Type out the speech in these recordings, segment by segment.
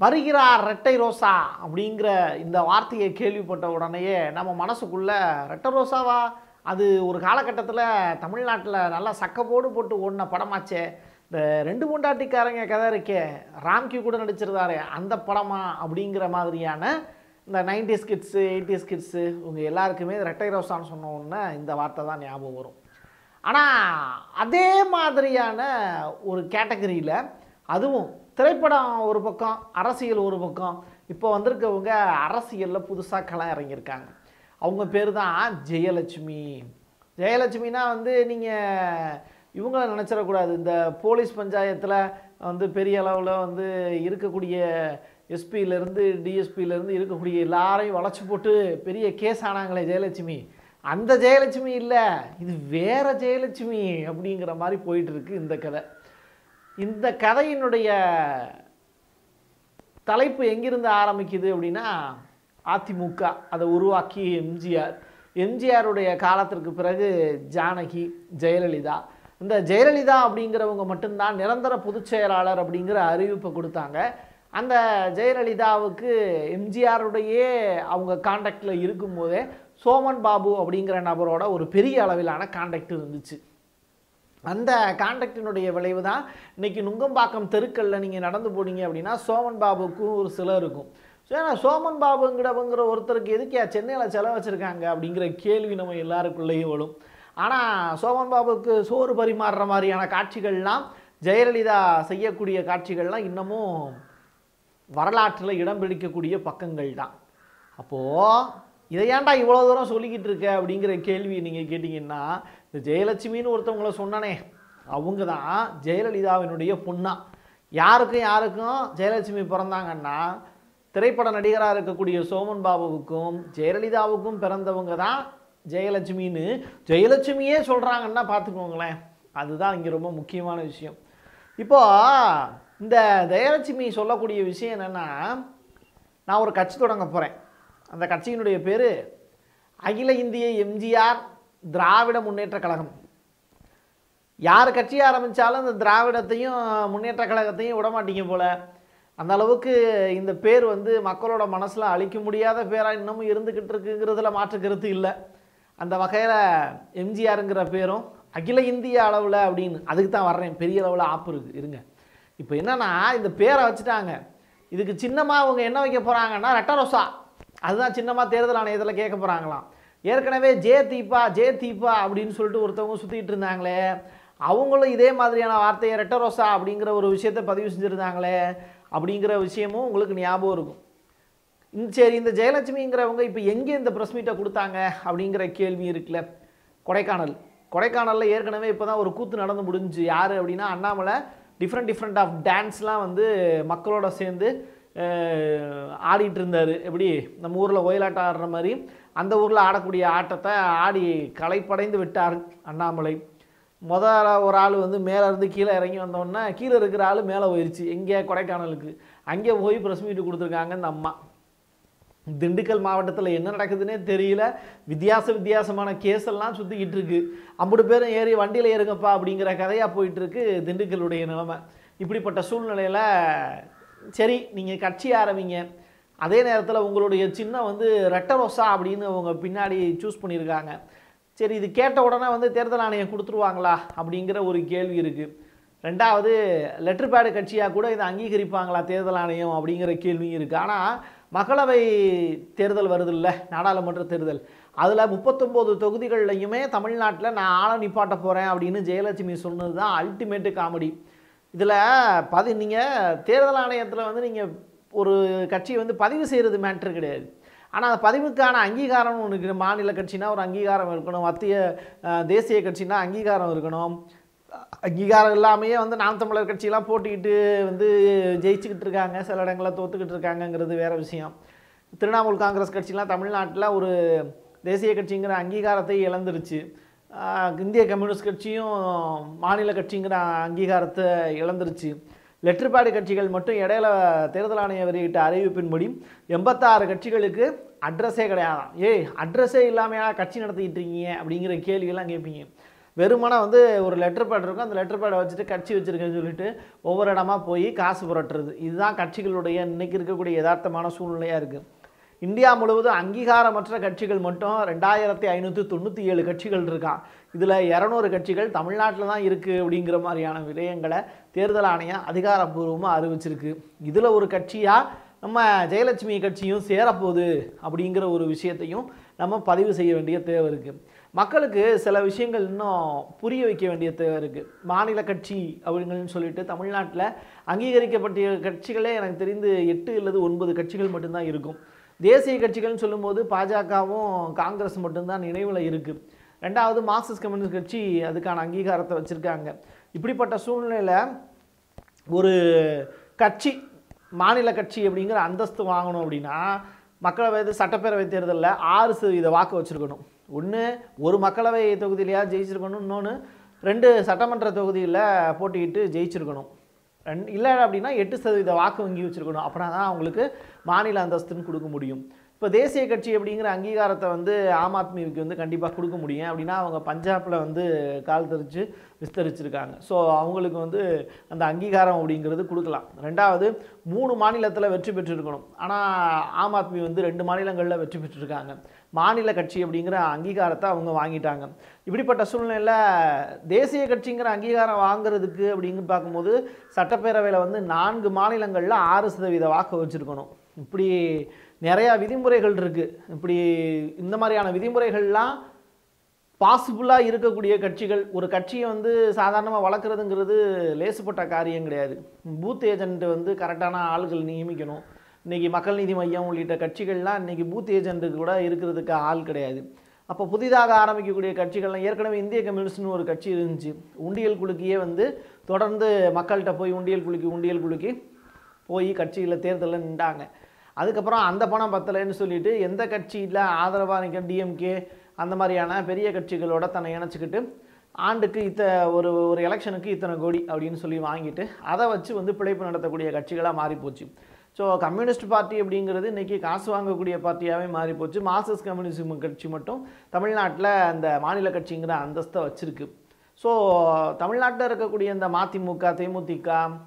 வருகிறார் ரெட்டை ரோசா அப்படிங்கிற இந்த வார்த்தையை கேள்விப்பட்ட உடனேயே நம்ம மனசுக்குள்ள ரெட்டை ரோசாவா அது ஒரு காலகட்டத்தில் தமிழ்நாட்டில் நல்லா சக்கப்போடு போட்டு ஓடின படமாச்சே இந்த ரெண்டு மூண்டாட்டிக்காரங்க கதை இருக்கே ராம்கி கூட நடிச்சிருந்தாரு அந்த படமா அப்படிங்கிற மாதிரியான இந்த நைன்டிஸ் கிட்ஸு எயிட்டிஸ் கிட்ஸு உங்கள் எல்லாருக்குமே ரெட்டை ரோசான்னு சொன்ன உடனே இந்த வார்த்தை தான் ஞாபகம் வரும் ஆனால் அதே மாதிரியான ஒரு கேட்டகரியில் அதுவும் திரைப்படம் ஒரு பக்கம் அரசியல் ஒரு பக்கம் இப்போ வந்திருக்கவங்க அரசியலில் புதுசாக களம் இறங்கியிருக்காங்க அவங்க பேர் தான் ஜெயலட்சுமி ஜெயலட்சுமினா வந்து நீங்கள் இவங்கள நினச்சிடக்கூடாது இந்த போலீஸ் பஞ்சாயத்தில் வந்து பெரிய அளவில் வந்து இருக்கக்கூடிய எஸ்பியிலேருந்து டிஎஸ்பியிலேருந்து இருக்கக்கூடிய எல்லாரையும் வளைச்சி போட்டு பெரிய கேஸ் ஆனாங்களே ஜெயலட்சுமி அந்த ஜெயலட்சுமி இல்லை இது வேற ஜெயலட்சுமி அப்படிங்கிற மாதிரி போயிட்டு இருக்கு இந்த கதை இந்த கதையினுடைய தலைப்பு எங்கிருந்து ஆரம்பிக்குது அப்படின்னா அதிமுக அதை உருவாக்கி எம்ஜிஆர் எம்ஜிஆருடைய காலத்திற்கு பிறகு ஜானகி ஜெயலலிதா இந்த ஜெயலலிதா அப்படிங்கிறவங்க மட்டும்தான் நிரந்தர பொதுச் செயலாளர் அப்படிங்கிற அறிவிப்பை கொடுத்தாங்க அந்த ஜெயலலிதாவுக்கு எம்ஜிஆருடைய அவங்க காண்டாக்டில் இருக்கும்போதே சோமன் பாபு அப்படிங்கிற நபரோட ஒரு பெரிய அளவிலான காண்டாக்ட் இருந்துச்சு அந்த காண்டாக்டினுடைய விளைவு தான் இன்னைக்கு நுங்கம்பாக்கம் தெருக்களில் நீங்கள் நடந்து போனீங்க அப்படின்னா சோமன் பாபுக்கும் ஒரு சிலை இருக்கும் ஸோ ஏன்னா சோமன் பாபுங்கிறவங்கிற ஒருத்தருக்கு எதுக்கே சென்னையில் செலவு வச்சுருக்காங்க அப்படிங்கிற கேள்வி நம்ம எல்லாருக்குள்ளேயும் வரும் ஆனால் சோமன் பாபுக்கு சோறு பரிமாறுற மாதிரியான காட்சிகள்லாம் ஜெயலலிதா செய்யக்கூடிய காட்சிகள்லாம் இன்னமும் வரலாற்றில் இடம் பிடிக்கக்கூடிய பக்கங்கள் தான் அப்போது இதை ஏன்டா இவ்வளோ தூரம் சொல்லிக்கிட்டு இருக்க அப்படிங்கிற கேள்வி நீங்கள் கேட்டிங்கன்னா இந்த ஜெயலட்சுமின்னு ஒருத்தவங்கள சொன்னனே அவங்க தான் ஜெயலலிதாவினுடைய பொண்ணா யாருக்கும் யாருக்கும் ஜெயலட்சுமி பிறந்தாங்கன்னா திரைப்பட நடிகராக இருக்கக்கூடிய சோமன் பாபுவுக்கும் ஜெயலலிதாவுக்கும் பிறந்தவங்க தான் ஜெயலட்சுமின்னு ஜெயலட்சுமியே சொல்கிறாங்கன்னா பார்த்துக்கோங்களேன் அதுதான் இங்கே ரொம்ப முக்கியமான விஷயம் இப்போ இந்த ஜெயலட்சுமி சொல்லக்கூடிய விஷயம் என்னென்னா நான் ஒரு கட்சி தொடங்க போகிறேன் அந்த கட்சியினுடைய பேர் அகில இந்திய எம்ஜிஆர் திராவிட முன்னேற்ற கழகம் யார் கட்சி ஆரம்பித்தாலும் இந்த திராவிடத்தையும் முன்னேற்ற கழகத்தையும் விட மாட்டீங்க போல அந்த அளவுக்கு இந்த பேர் வந்து மக்களோட மனசில் அழிக்க முடியாத பேராக இன்னமும் இருந்துக்கிட்டு இருக்குங்கிறதுல மாற்று கருத்து இல்லை அந்த வகையில் எம்ஜிஆருங்கிற பேரும் அகில இந்திய அளவில் அப்படின்னு அதுக்கு தான் வர்றேன் பெரிய அளவில் ஆப்பு இருக்குது இருங்க இப்போ என்னன்னா இந்த பேரை வச்சுட்டாங்க இதுக்கு சின்னமாக அவங்க என்ன வைக்க போகிறாங்கன்னா ரெட்டரோசா அதுதான் சின்னமாக தேர்தல் ஆணையத்தில் கேட்க போகிறாங்களாம் ஏற்கனவே ஜே தீபா ஜே தீபா அப்படின்னு சொல்லிட்டு ஒருத்தவங்க சுற்றிட்டு இருந்தாங்களே அவங்களும் இதே மாதிரியான வார்த்தையை ரெட்டரோசா அப்படிங்கிற ஒரு விஷயத்தை பதிவு செஞ்சுருந்தாங்களே அப்படிங்கிற விஷயமும் உங்களுக்கு ஞாபகம் இருக்கும் இந்த சரி இந்த ஜெயலட்சுமிங்கிறவங்க இப்போ எங்கே இந்த ப்ரெஸ் மீட்டை கொடுத்தாங்க அப்படிங்கிற கேள்வி இருக்குல்ல கொடைக்கானல் கொடைக்கானலில் ஏற்கனவே இப்போ தான் ஒரு கூத்து நடந்து முடிஞ்சு யார் அப்படின்னா அண்ணாமலை டிஃப்ரெண்ட் டிஃப்ரெண்ட் ஆஃப் டான்ஸ்லாம் வந்து மக்களோட சேர்ந்து அஹ், ஆடிட்டு இருந்தார் எப்படி நம்ம ஊரில் ஒயிலாட்டம் ஆடுற மாதிரி அந்த ஊரில் ஆடக்கூடிய ஆட்டத்தை ஆடி களைப்படைந்து விட்டார் அண்ணாமலை முதல்ல ஒரு ஆள் வந்து மேலே இருந்து கீழே இறங்கி வந்தோடனே கீழே இருக்கிற ஆள் மேலே போயிடுச்சு எங்கே கொடைக்கானலுக்கு அங்கே போய் ப்ரெஸ் மீட் கொடுத்துருக்காங்க இந்த அம்மா திண்டுக்கல் மாவட்டத்தில் என்ன நடக்குதுன்னே தெரியல வித்தியாச வித்தியாசமான கேஸ் எல்லாம் சுற்றிக்கிட்டு இருக்கு ஐம்பது பேரும் ஏறி வண்டியில் ஏறுங்கப்பா அப்படிங்கிற கதையாக போயிட்டு இருக்கு திண்டுக்கலுடைய நிலைமை இப்படிப்பட்ட சூழ்நிலையில் சரி நீங்கள் கட்சி ஆரம்பிங்க அதே நேரத்தில் உங்களுடைய சின்னம் வந்து ரெட்டரோசா அப்படின்னு அவங்க பின்னாடி சூஸ் பண்ணியிருக்காங்க சரி இது கேட்ட உடனே வந்து தேர்தல் ஆணையம் கொடுத்துருவாங்களா அப்படிங்கிற ஒரு கேள்வி இருக்குது ரெண்டாவது லெட்டர் பேடு கட்சியாக கூட இதை அங்கீகரிப்பாங்களா தேர்தல் ஆணையம் அப்படிங்கிற கேள்வியும் இருக்குது ஆனால் மக்களவை தேர்தல் வருது இல்லை நாடாளுமன்ற தேர்தல் அதில் முப்பத்தொம்போது தொகுதிகள்லையுமே தமிழ்நாட்டில் நான் ஆளை நிப்பாட்ட போகிறேன் அப்படின்னு ஜெயலட்சுமி சொன்னது தான் அல்டிமேட்டு காமெடி இதில் பதி நீங்கள் தேர்தல் ஆணையத்தில் வந்து நீங்கள் ஒரு கட்சியை வந்து பதிவு செய்கிறது மேட்ரு கிடையாது ஆனால் அந்த பதிவுக்கான அங்கீகாரம் ஒன்று இருக்குது மாநில கட்சினா ஒரு அங்கீகாரம் இருக்கணும் மத்திய அஹ், தேசிய கட்சினா அங்கீகாரம் இருக்கணும் அங்கீகாரம் இல்லாமையே வந்து நாம் தமிழர் கட்சியெல்லாம் போட்டிக்கிட்டு வந்து ஜெயிச்சுக்கிட்டு இருக்காங்க சில இடங்களில் தோத்துக்கிட்டு இருக்காங்கங்கிறது வேற விஷயம் திரிணாமுல் காங்கிரஸ் கட்சிலாம் தமிழ்நாட்டில் ஒரு தேசிய கட்சிங்கிற அங்கீகாரத்தை இழந்துருச்சு ஆஹ் இந்திய கம்யூனிஸ்ட் கட்சியும் மாநில கட்சிங்கிற அங்கீகாரத்தை இழந்துருச்சு லெட்டர் பேடு கட்சிகள் மட்டும் இடையில தேர்தல் ஆணையம் வெளியிட்ட அறிவிப்பின்படி எண்பத்தாறு கட்சிகளுக்கு அட்ரஸே கிடையாதாம் ஏய் அட்ரஸே இல்லாமையா கட்சி நடத்திக்கிட்டு இருக்கீங்க அப்படிங்கிற கேள்வியெல்லாம் கேட்பீங்க வெறுமனே வந்து ஒரு லெட்டர் பேட் இருக்கும் அந்த லெட்டர் பேடை வச்சுட்டு கட்சி வச்சுருக்கேன்னு சொல்லிட்டு ஒவ்வொரு இடமா போய் காசு புரட்டுறது இதுதான் கட்சிகளுடைய இன்னைக்கு இருக்கக்கூடிய யதார்த்தமான சூழ்நிலையாக இருக்குது இந்தியா முழுவதும் அங்கீகாரமற்ற கட்சிகள் மட்டும் ரெண்டாயிரத்தி ஐநூற்றி தொண்ணூற்றி ஏழு கட்சிகள் இருக்கான் இதில் இரநூறு கட்சிகள் தமிழ்நாட்டில் தான் இருக்குது அப்படிங்கிற மாதிரியான விடயங்களை தேர்தல் ஆணையம் அதிகாரப்பூர்வமாக அறிவிச்சிருக்கு இதில் ஒரு கட்சியாக நம்ம ஜெயலட்சுமி கட்சியும் சேரப்போகுது அப்படிங்கிற ஒரு விஷயத்தையும் நம்ம பதிவு செய்ய வேண்டிய தேவை இருக்குது மக்களுக்கு சில விஷயங்கள் இன்னும் புரிய வைக்க வேண்டிய தேவை இருக்குது மாநில கட்சி அப்படின்னு சொல்லிட்டு தமிழ்நாட்டில் அங்கீகரிக்கப்பட்ட கட்சிகளே எனக்கு தெரிந்து எட்டு அல்லது ஒன்பது கட்சிகள் மட்டும்தான் இருக்கும் தேசிய கட்சிகள்னு சொல்லும்போது பாஜகவும் காங்கிரஸ் மட்டும்தான் நினைவில் இருக்குது ரெண்டாவது மார்க்சிஸ்ட் கம்யூனிஸ்ட் கட்சி அதுக்கான அங்கீகாரத்தை வச்சுருக்காங்க இப்படிப்பட்ட சூழ்நிலையில் ஒரு கட்சி மாநில கட்சி அப்படிங்கிற அந்தஸ்து வாங்கணும் அப்படின்னா மக்களவை சட்டப்பேரவை தேர்தலில் ஆறு சதவீத வாக்கு வச்சுருக்கணும் ஒன்று ஒரு மக்களவை தொகுதியிலையா ஜெயிச்சிருக்கணும் இன்னொன்று ரெண்டு சட்டமன்ற தொகுதியில் போட்டியிட்டு ஜெயிச்சிருக்கணும் ரெண்டு இல்லை அப்படின்னா எட்டு சதவீத வாக்கு வங்கி வச்சுருக்கணும் அப்படின்னா தான் அவங்களுக்கு மாநில அந்தஸ்துன்னு கொடுக்க முடியும் இப்போ தேசிய கட்சி அப்படிங்கிற அங்கீகாரத்தை வந்து ஆம் ஆத்மிக்கு வந்து கண்டிப்பாக கொடுக்க முடியும் அப்படின்னா அவங்க பஞ்சாபில் வந்து கால் தெரிச்சு விஸ்தரிச்சிருக்காங்க ஸோ அவங்களுக்கு வந்து அந்த அங்கீகாரம் அப்படிங்கிறது கொடுக்கலாம் ரெண்டாவது மூணு மாநிலத்தில் வெற்றி பெற்றிருக்கணும் ஆனால் ஆம் ஆத்மி வந்து ரெண்டு மாநிலங்களில் வெற்றி பெற்றிருக்காங்க மாநில கட்சி அப்படிங்கிற அங்கீகாரத்தை அவங்க வாங்கிட்டாங்க இப்படிப்பட்ட சூழ்நிலையில் தேசிய கட்சிங்கிற அங்கீகாரம் வாங்குறதுக்கு அப்படின்னு பார்க்கும்போது சட்டப்பேரவையில் வந்து நான்கு மாநிலங்களில் ஆறு சதவீத வாக்கு வச்சுருக்கணும் இப்படி நிறையா விதிமுறைகள் இருக்குது இப்படி இந்த மாதிரியான விதிமுறைகள்லாம் பாசிபிளாக இருக்கக்கூடிய கட்சிகள் ஒரு கட்சியை வந்து சாதாரணமாக வளர்க்குறதுங்கிறது லேசுப்பட்ட காரியம் கிடையாது பூத் ஏஜென்ட் வந்து கரெக்டான ஆள்கள் நியமிக்கணும் இன்றைக்கி மக்கள் நீதி மையம் உள்ளிட்ட கட்சிகள்லாம் இன்றைக்கி பூத் ஏஜென்ட்டு கூட இருக்கிறதுக்கு ஆள் கிடையாது அப்போ புதிதாக ஆரம்பிக்கக்கூடிய கட்சிகள்லாம் ஏற்கனவே இந்திய கம்யூனிஸ்ட்னு ஒரு கட்சி இருந்துச்சு உண்டியல் குலுக்கியே வந்து தொடர்ந்து மக்கள்கிட்ட போய் உண்டியல் குலுக்கி உண்டியல் குலுக்கி போய் கட்சியில் தேர்தலில் நின்றாங்க அதுக்கப்புறம் அந்த பணம் பத்தலைன்னு சொல்லிட்டு எந்த கட்சியில் ஆதரவாக நிற்க டிஎம்கே அந்த மாதிரியான பெரிய கட்சிகளோட தன்னை இணைச்சிக்கிட்டு ஆண்டுக்கு இத்த ஒரு ஒரு எலெக்ஷனுக்கு இத்தனை கோடி அப்படின்னு சொல்லி வாங்கிட்டு அதை வச்சு வந்து பிழைப்பு நடத்தக்கூடிய கட்சிகளாக மாறிப்போச்சு ஸோ கம்யூனிஸ்ட் பார்ட்டி அப்படிங்கிறது இன்றைக்கி காசு வாங்கக்கூடிய பார்ட்டியாகவே மாறிப்போச்சு மார்க்சிஸ்ட் கம்யூனிஸ்ட் கட்சி மட்டும் தமிழ்நாட்டில் அந்த மாநில கட்சிங்கிற அந்தஸ்தை வச்சுருக்கு ஸோ தமிழ்நாட்டில் இருக்கக்கூடிய இந்த மதிமுக தேமுதிக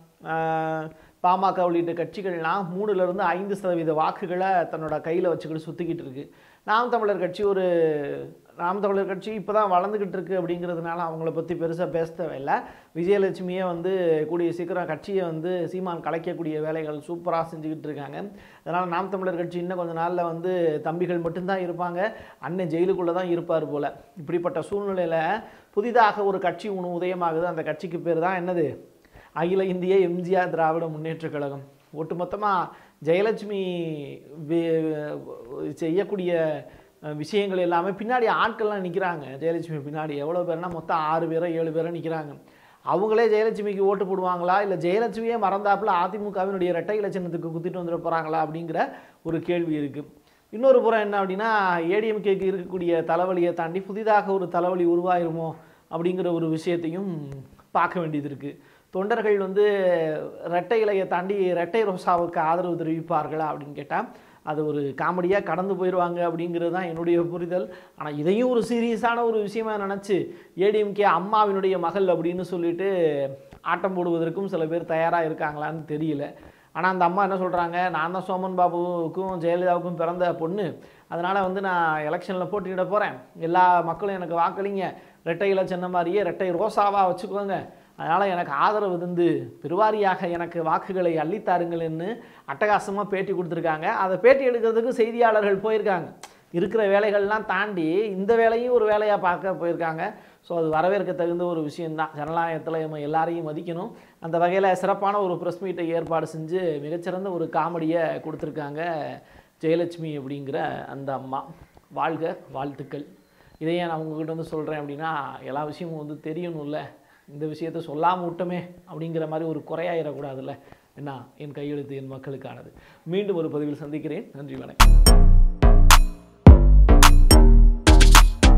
ஆஹ், பாமக உள்ளிட்ட கட்சிகள்லாம் மூணுலேருந்து ஐந்து சதவீத வாக்குகளை தன்னோட கையில் வச்சுக்கிட்டு சுற்றிக்கிட்டு இருக்கு நாம் தமிழர் கட்சி ஒரு நாம் தமிழர் கட்சி இப்போ தான் வளர்ந்துக்கிட்டு இருக்கு அப்படிங்கிறதுனால அவங்கள பற்றி பெருசாக பேச தேவையில்லை விஜயலட்சுமியே வந்து கூடிய சீக்கிரம் கட்சியை வந்து சீமான் கலைக்கக்கூடிய வேலைகள் சூப்பராக செஞ்சுக்கிட்டு இருக்காங்க அதனால் நாம் தமிழர் கட்சி இன்னும் கொஞ்ச நாளில் வந்து தம்பிகள் மட்டும்தான் இருப்பாங்க அண்ணன் ஜெயிலுக்குள்ளே தான் இருப்பார் போல் இப்படிப்பட்ட சூழ்நிலையில் புதிதாக ஒரு கட்சி ஒன்று உதயமாகுது அந்த கட்சிக்கு பேர் தான் என்னது அகில இந்திய எம்ஜிஆர் திராவிட முன்னேற்றக் கழகம் ஒட்டுமொத்தமாக ஜெயலட்சுமி வே- செய்யக்கூடிய அஹ், விஷயங்கள் எல்லாமே பின்னாடி ஆட்கள்லாம் நிற்கிறாங்க ஜெயலட்சுமி பின்னாடி எவ்வளோ பேர்னா மொத்தம் ஆறு பேரோ ஏழு பேரோ நிற்கிறாங்க அவங்களே ஜெயலட்சுமிக்கு ஓட்டு போடுவாங்களா இல்லை ஜெயலட்சுமியே மறந்தாப்புல அதிமுகவினுடைய இரட்டை இலட்சணத்துக்கு குத்திட்டு வந்துட போகிறாங்களா அப்படிங்கிற ஒரு கேள்வி இருக்குது இன்னொரு புறம் என்ன அப்படின்னா ஏடிஎம்கேக்கு இருக்கக்கூடிய தலைவலியை தாண்டி புதிதாக ஒரு தலைவலி உருவாயிருமோ அப்படிங்கிற ஒரு விஷயத்தையும் பார்க்க வேண்டியது இருக்குது தொண்டர்கள் வந்து ரெட்டை இலையை தாண்டி ரெட்டை ரோசாவுக்கு ஆதரவு தெரிவிப்பார்களா அப்படின்னு கேட்டால் அது ஒரு காமெடியாக கடந்து போயிடுவாங்க அப்படிங்கிறது தான் என்னுடைய புரிதல் ஆனால் இதையும் ஒரு சீரியஸான ஒரு விஷயமா நினச்சி ஏடிஎம்கே அம்மாவினுடைய மகள் அப்படின்னு சொல்லிட்டு ஆட்டம் போடுவதற்கும் சில பேர் தயாராக இருக்காங்களான்னு தெரியல ஆனால் அந்த அம்மா என்ன சொல்கிறாங்க நான் தான் சோமன் பாபுவுக்கும் ஜெயலலிதாவுக்கும் பிறந்த பொண்ணு அதனால் வந்து நான் எலெக்ஷனில் போட்டியிட போகிறேன் எல்லா மக்களும் எனக்கு வாக்களிங்க ரெட்டையில் சின்ன மாதிரியே ரெட்டை ரோசாவாக வச்சுக்கோங்க அதனால் எனக்கு ஆதரவு தந்து பெருவாரியாக எனக்கு வாக்குகளை அள்ளித்தாருங்கள்னு அட்டகாசமாக பேட்டி கொடுத்துருக்காங்க அதை பேட்டி எடுக்கிறதுக்கு செய்தியாளர்கள் போயிருக்காங்க இருக்கிற வேலைகள்லாம் தாண்டி இந்த வேலையும் ஒரு வேலையாக பார்க்க போயிருக்காங்க ஸோ அது வரவேற்க தகுந்த ஒரு விஷயந்தான் ஜனநாயகத்தில் நம்ம எல்லாரையும் மதிக்கணும் அந்த வகையில் சிறப்பான ஒரு ப்ரெஸ் மீட்டை ஏற்பாடு செஞ்சு மிகச்சிறந்த ஒரு காமெடியை கொடுத்துருக்காங்க ஜெயலட்சுமி அப்படிங்கிற அந்த அம்மா வாழ்க வாழ்த்துக்கள் இதை ஏன் நான் உங்ககிட்ட வந்து சொல்கிறேன் அப்படின்னா எல்லா விஷயமும் வந்து தெரியணும்ல இந்த விஷயத்த சொல்லாமல் விட்டோமே அப்படிங்கிற மாதிரி ஒரு குறையாயிடக்கூடாதுல்ல என்ன என் கையெழுத்து என் மக்களுக்கானது மீண்டும் ஒரு பதிவில் சந்திக்கிறேன் நன்றி வணக்கம்